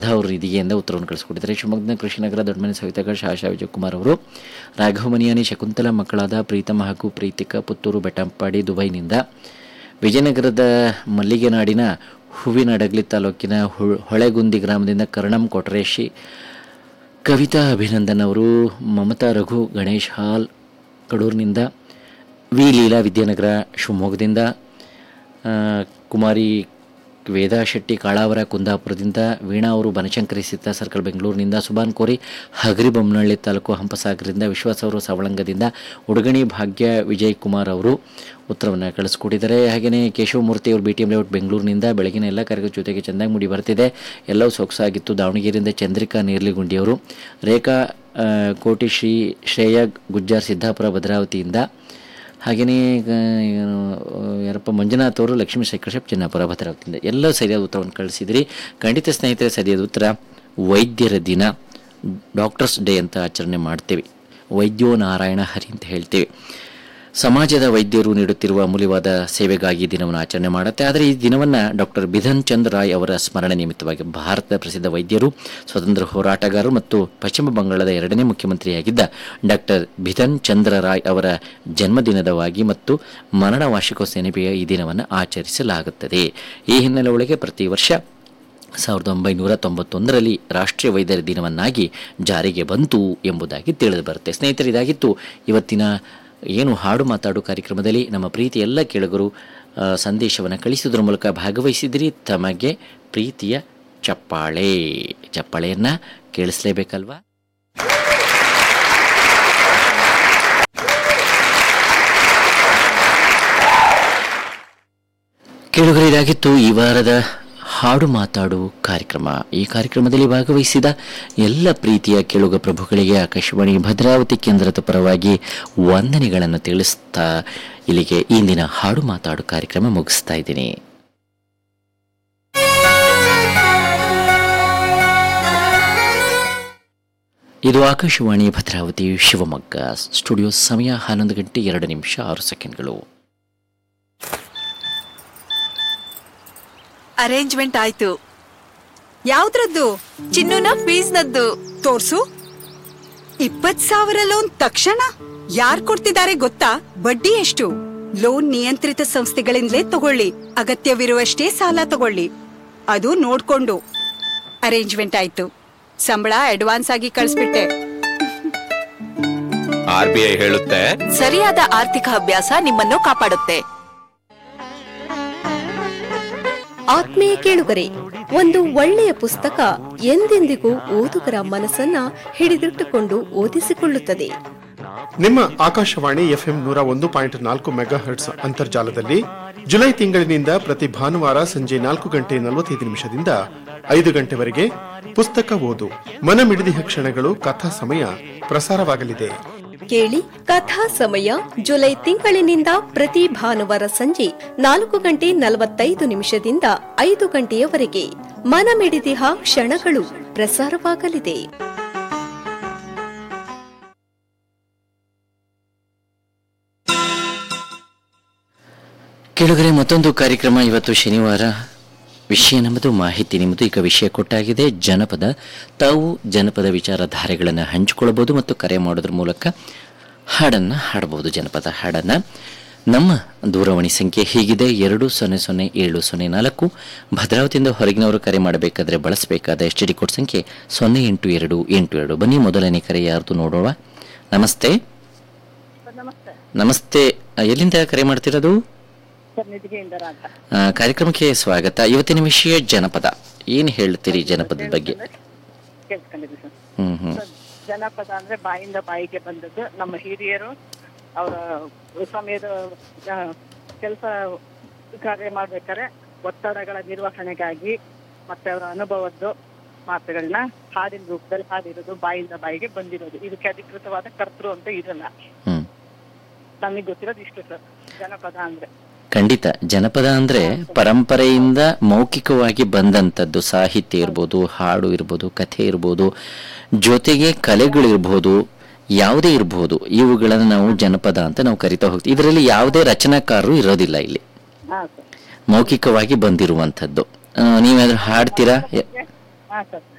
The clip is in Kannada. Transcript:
ಅವರು ಇದೆಯಿಂದ ಉತ್ತರವನ್ನು ಕಳಿಸ್ಕೊಟ್ಟಿದ್ದಾರೆ ಶಿವಮೊಗ್ಗದ ಕೃಷ್ಣನಗರ ದೊಡ್ಡಮನೆ ಸವಿತಕ ಶಾಶಾ ವಿಜಯಕುಮಾರ್ ಅವರು ರಾಘವಮನಿಯಾನಿ ಶಕುಂತಲ ಮಕ್ಕಳಾದ ಪ್ರೀತಮ ಹಾಗೂ ಪ್ರೀತಿಕ ಪುತ್ತೂರು ಬೆಟ್ಟಂಪಾಡಿ ದುಬೈನಿಂದ ವಿಜಯನಗರದ ಮಲ್ಲಿಗೆನಾಡಿನ ಹೂವಿನಡಗಲಿ ತಾಲೂಕಿನ ಹೊ- ಹೊಳೆಗುಂದಿ ಗ್ರಾಮದಿಂದ ಕರ್ಣಂ ಕೊಟ್ರೇಶಿ ಕವಿತಾ ಅಭಿನಂದನ್ ಅವರು ಮಮತಾ ರಘು ಗಣೇಶ್ ಹಾಲ್ ಕಡೂರಿನಿಂದ ವಿ ಲೀಲಾ ವಿದ್ಯಾನಗರ ಶಿವಮೊಗ್ಗದಿಂದ ಆ, ಕುಮಾರಿ ವೇದಾ ಶೆಟ್ಟಿ ಕಾಳಾವರ ಕುಂದಾಪುರದಿಂದ ವೀಣಾ ಅವರು ಬನಶಂಕರಿ ಸೀತಾ ಸರ್ಕಲ್ ಬೆಂಗಳೂರಿನಿಂದ ಸುಬಾನ್ ಕೋರಿ ಹಗರಿಬೊಮ್ಮನಹಳ್ಳಿ ತಾಲೂಕು ಹಂಪಸಾಗರದಿಂದ ವಿಶ್ವಾಸ ಅವರು ಸವಳಂಗದಿಂದ ಉಡುಗಣಿ ಭಾಗ್ಯ ವಿಜಯ್ ಕುಮಾರ್ ಅವರು ಉತ್ತರವನ್ನು ಕಳಿಸ್ಕೊಟ್ಟಿದ್ದಾರೆ ಹಾಗೆಯೇ ಕೇಶವಮೂರ್ತಿ ಅವರು ಬಿ ಟಿ ಎಂ ಲೇಔಟ್ ಬೆಂಗಳೂರಿನಿಂದ ಬೆಳಗಿನ ಎಲ್ಲ ಕಾರ್ಯಗಳ ಜೊತೆಗೆ ಚೆಂದಾಗಿ ಮೂಡಿ ಬರ್ತಿದೆ ಎಲ್ಲವೂ ಸೊಗಸಾಗಿತ್ತು ದಾವಣಗೆರೆಯಿಂದ ಚಂದ್ರಿಕಾ ನೇರ್ಲಿಗುಂಡಿಯವರು ರೇಖಾ ಆ, ಕೋಟಿ ಶ್ರೀ ಶ್ರೇಯಾ ಗುಜ್ಜಾರ್ ಸಿದ್ದಾಪುರ ಭದ್ರಾವತಿಯಿಂದ ಹಾಗೆಯೇ ಈಗ ಏನು, ಯಾರಪ್ಪ ಮಂಜುನಾಥ್ ಅವರು ಲಕ್ಷ್ಮೀ ಶೇಖರ್ ಚಿನ್ನಾಪುರ ಭದ್ರಾವತಿಯಿಂದ ಎಲ್ಲ ಸರಿಯಾದ ಉತ್ತರವನ್ನು ಕಳಿಸಿದಿರಿ ಖಂಡಿತ ಸ್ನೇಹಿತರೆ ಸರಿಯಾದ ಉತ್ತರ ವೈದ್ಯರ ದಿನ ಡಾಕ್ಟರ್ಸ್ ಡೇ ಅಂತ ಆಚರಣೆ ಮಾಡ್ತೇವೆ ವೈದ್ಯೋ ನಾರಾಯಣ ಹರಿ ಅಂತ ಹೇಳ್ತೇವೆ ಸಮಾಜದ ವೈದ್ಯರು ನೀಡುತ್ತಿರುವ ಅಮೂಲ್ಯವಾದ ಸೇವೆಗಾಗಿ ಈ ದಿನವನ್ನು ಆಚರಣೆ ಮಾಡುತ್ತೆ ಆದರೆ ಈ ದಿನವನ್ನು ಡಾಕ್ಟರ್ ಬಿಧನ್ ಚಂದ್ ರಾಯ್ ಅವರ ಸ್ಮರಣೆ ನಿಮಿತ್ತವಾಗಿ ಭಾರತದ ಪ್ರಸಿದ್ಧ ವೈದ್ಯರು ಸ್ವತಂತ್ರ ಹೋರಾಟಗಾರರು ಮತ್ತು ಪಶ್ಚಿಮ ಬಂಗಾಳದ ಎರಡನೇ ಮುಖ್ಯಮಂತ್ರಿಯಾಗಿದ್ದ ಡಾಕ್ಟರ್ ಬಿಧನ್ ಚಂದ್ರ ರಾಯ್ ಅವರ ಜನ್ಮದಿನದವಾಗಿ ಮತ್ತು ಮರಣ ವಾರ್ಷಿಕೋತ್ಸವ ನೆನಪಿಗೆ ಈ ದಿನವನ್ನು ಆಚರಿಸಲಾಗುತ್ತದೆ ಈ ಹಿನ್ನೆಲೆ ಒಳಗೆ ಪ್ರತಿ ವರ್ಷ ಸಾವಿರದ ಒಂಬೈನೂರ ತೊಂಬತ್ತೊಂದರಲ್ಲಿ ರಾಷ್ಟ್ರೀಯ ವೈದ್ಯರ ದಿನವನ್ನಾಗಿ ಜಾರಿಗೆ ಬಂತು ಎಂಬುದಾಗಿ ತಿಳಿದು ಬರುತ್ತೆ ಸ್ನೇಹಿತರೆ ಇದಾಗಿತ್ತು ಇವತ್ತಿನ ಏನು ಹಾಡು ಮಾತಾಡು ಕಾರ್ಯಕ್ರಮದಲ್ಲಿ ನಮ್ಮ ಪ್ರೀತಿ ಎಲ್ಲ ಕೇಳುಗರು ಆ, ಸಂದೇಶವನ್ನು ಕಳಿಸೋದ್ರ ಮೂಲಕ ಭಾಗವಹಿಸಿದಿರಿ ತಮಗೆ ಪ್ರೀತಿಯ ಚಪ್ಪಾಳೆ ಚಪ್ಪಾಳೆಯನ್ನು ಕೇಳಿಸ್ಲೇಬೇಕಲ್ವಾ ಕೇಳುಗರೆ ಇದಾಗಿತ್ತು ಈ ವಾರದ ಹಾಡು ಮಾತಾಡು ಕಾರ್ಯಕ್ರಮ ಈ ಕಾರ್ಯಕ್ರಮದಲ್ಲಿ ಭಾಗವಹಿಸಿದ ಎಲ್ಲ ಪ್ರೀತಿಯ ಕೇಳುಗ ಪ್ರಭುಗಳಿಗೆ ಆಕಾಶವಾಣಿ ಭದ್ರಾವತಿ ಕೇಂದ್ರದ ಪರವಾಗಿ ವಂದನೆಗಳನ್ನು ತಿಳಿಸ್ತಾ ಇಲ್ಲಿಗೆ ಇಂದಿನ ಹಾಡು ಮಾತಾಡು ಕಾರ್ಯಕ್ರಮ ಮುಗಿಸ್ತಾ ಇದ್ದೀನಿ ಇದು ಆಕಾಶವಾಣಿ ಭದ್ರಾವತಿ ಶಿವಮೊಗ್ಗ ಸ್ಟುಡಿಯೋ ಸಮಯ ಹನ್ನೊಂದು ಗಂಟೆ ಎರಡು ನಿಮಿಷ ಆರು ಸೆಕೆಂಡ್ಗಳು ಅರೇಂಜ್ಮೆಂಟ್ ಆಯ್ತು ಯಾವ್ದ್ರದ್ದು ಚಿನ್ನುನ ಫೀಸ್ನದ್ದು ತೋರ್ಸು ಇಪ್ಪತ್ ಸಾವಿರ ಲೋನ್ ತಕ್ಷಣ ಯಾರ್ ಕೊಡ್ತಿದ್ದಾರೆ ಗೊತ್ತಾ ಬಡ್ಡಿ ಎಷ್ಟು ಲೋನ್ ನಿಯಂತ್ರಿತ ಸಂಸ್ಥೆಗಳಿಂದಲೇ ತಗೊಳ್ಳಿ ಅಗತ್ಯವಿರುವಷ್ಟೇ ಸಾಲ ತಗೊಳ್ಳಿ ಅದು ನೋಡ್ಕೊಂಡು ಅರೇಂಜ್ಮೆಂಟ್ ಆಯ್ತು ಸಂಬಳ ಅಡ್ವಾನ್ಸ್ ಆಗಿ ಕಳಿಸ್ಬಿಟ್ಟೆ ಆರ್ ಬಿ ಐ ಹೇಳುತ್ತೆ ಸರಿಯಾದ ಆರ್ಥಿಕ ಅಭ್ಯಾಸ ನಿಮ್ಮನ್ನು ಕಾಪಾಡುತ್ತೆ ಆತ್ಮೀಯ ಕೇಳುಗರೆ ಒಂದು ಒಳ್ಳೆಯ ಪುಸ್ತಕ ಎಂದೆಂದಿಗೂ ಓದುಗರ ಮನಸ್ಸನ್ನ ಹಿಡಿದಿಟ್ಟುಕೊಂಡು ಓದಿಸಿಕೊಳ್ಳುತ್ತದೆ ನಿಮ್ಮ ಆಕಾಶವಾಣಿ ಎಫ್ಎಂ ನೂರ ಒಂದು ಪಾಯಿಂಟ್ ನಾಲ್ಕು ಮೆಗಾ ಹರ್ಟ್ಸ್ ಅಂತರ್ಜಾಲದಲ್ಲಿ ಜುಲೈ ತಿಂಗಳಿನಿಂದ ಪ್ರತಿ ಭಾನುವಾರ ಸಂಜೆ ನಾಲ್ಕು ಗಂಟೆ ನಲವತ್ತೈದು ನಿಮಿಷದಿಂದ ಐದು ಗಂಟೆವರೆಗೆ ಪುಸ್ತಕ ಓದು ಮನಮಿಡಿದಿಹ ಕ್ಷಣಗಳು ಕಥಾ ಸಮಯ ಪ್ರಸಾರವಾಗಲಿದೆ ಕೇಳಿ ಕಥಾ ಸಮಯ ಜುಲೈ ತಿಂಗಳಿನಿಂದ ಪ್ರತಿ ಭಾನುವಾರ ಸಂಜೆ ನಾಲ್ಕು ಗಂಟೆ ನಲವತ್ತೈದು ನಿಮಿಷದಿಂದ ಐದು ಗಂಟೆಯವರೆಗೆ ಮನಮಿಡಿದಿಹ ಕ್ಷಣಗಳು ಪ್ರಸಾರವಾಗಲಿದೆ ಕೇಳುಗರೆ ಮತ್ತೊಂದು ಕಾರ್ಯಕ್ರಮ ಇವತ್ತು ಶನಿವಾರ ವಿಷಯ ನಮ್ಮದು ಮಾಹಿತಿ ನಿಮ್ಮದು ಈಗ ವಿಷಯ ಕೊಟ್ಟಾಗಿದೆ ಜನಪದ ತಾವು ಜನಪದ ವಿಚಾರಧಾರೆಗಳನ್ನು ಹಂಚಿಕೊಳ್ಳಬಹುದು ಮತ್ತು ಕರೆ ಮಾಡೋದ್ರ ಮೂಲಕ ಹಾಡನ್ನು ಹಾಡಬಹುದು ಜನಪದ ಹಾಡನ್ನು ನಮ್ಮ ದೂರವಾಣಿ ಸಂಖ್ಯೆ ಹೀಗಿದೆ ಎರಡು ಸೊನ್ನೆ ಸೊನ್ನೆ ಏಳು ಸೊನ್ನೆ ನಾಲ್ಕು ಭದ್ರಾವತಿಯಿಂದ ಹೊರಗಿನವರು ಕರೆ ಮಾಡಬೇಕಾದ್ರೆ ಬಳಸಬೇಕಾದ ಎಚ್ ಡಿ ಕೋಡ್ ಸಂಖ್ಯೆ ಸೊನ್ನೆ ಎಂಟು ಎರಡು ಎಂಟು ಎರಡು ಬನ್ನಿ ಮೊದಲನೇ ಕರೆ ಯಾರ್ದು ನೋಡೋಣ ನಮಸ್ತೆ ನಮಸ್ತೆ ಆ, ಎಲ್ಲಿಂದ ಕರೆ ಮಾಡ್ತಿರೋದು ಆ, ಕಾರ್ಯಕ್ರಮಕ್ಕೆ ಸ್ವಾಗತ ಇವತ್ತಿನ ವಿಷಯ ಜನಪದ ಏನ್ ಹೇಳ್ತೀರಿ ಜನಪದದ ಬಗ್ಗೆ ಕೇಳ್ಕೊಂಡಿದ್ವಿ ಸರ್ ಹ್ಮ್ ಹ್ಮ್ ಸರ್, ಜನಪದ ಅಂದ್ರೆ ಬಾಯಿಂದ ಬಾಯಿಗೆ ಬಂದದ್ದು ನಮ್ಮ ಹಿರಿಯರು ಅವರ ಸಮಯದ ಕೆಲಸ ಕಾರ್ಯ ಮಾಡ್ಬೇಕಾದ್ರೆ ಒತ್ತಡಗಳ ನಿರ್ವಹಣೆಗಾಗಿ ಮತ್ತೆ ಅವರ ಅನುಭವದ್ದು ಮಾತುಗಳನ್ನ ಹಾಡಿನ ರೂಪದಲ್ಲಿ ಹಾಡಿರೋದು ಬಾಯಿಂದ ಬಾಯಿಗೆ ಬಂದಿರೋದು ಇದಕ್ಕೆ ಅಧಿಕೃತವಾದ ಕರ್ತೃ ಅಂತ ಇರಲ್ಲ ಹ್ಮ್ ನಮಗೆ ಗೊತ್ತಿರೋದು ಇಷ್ಟು ಸರ್ ಜನಪದ ಅಂದ್ರೆ ಖಂಡಿತ ಜನಪದ ಅಂದ್ರೆ ಪರಂಪರೆಯಿಂದ ಮೌಖಿಕವಾಗಿ ಬಂದಂಥದ್ದು ಸಾಹಿತ್ಯ ಇರ್ಬೋದು ಹಾಡು ಇರ್ಬೋದು ಕಥೆ ಇರ್ಬೋದು ಜೊತೆಗೆ ಕಲೆಗಳಿರ್ಬೋದು ಯಾವುದೇ ಇರ್ಬೋದು ಇವುಗಳನ್ನು ನಾವು ಜನಪದ ಅಂತ ನಾವು ಕರಿತಾ ಹೋಗ್ತೀವಿ ಇದರಲ್ಲಿ ಯಾವುದೇ ರಚನಾಕಾರರು ಇರೋದಿಲ್ಲ ಇಲ್ಲಿ ಹಾ ಸರ್ ಮೌಖಿಕವಾಗಿ ಬಂದಿರುವಂಥದ್ದು ಆ, ನೀವೇನಾದ್ರೂ ಹಾಡ್ತೀರಾ ಎ- ಹಾ ಸರ್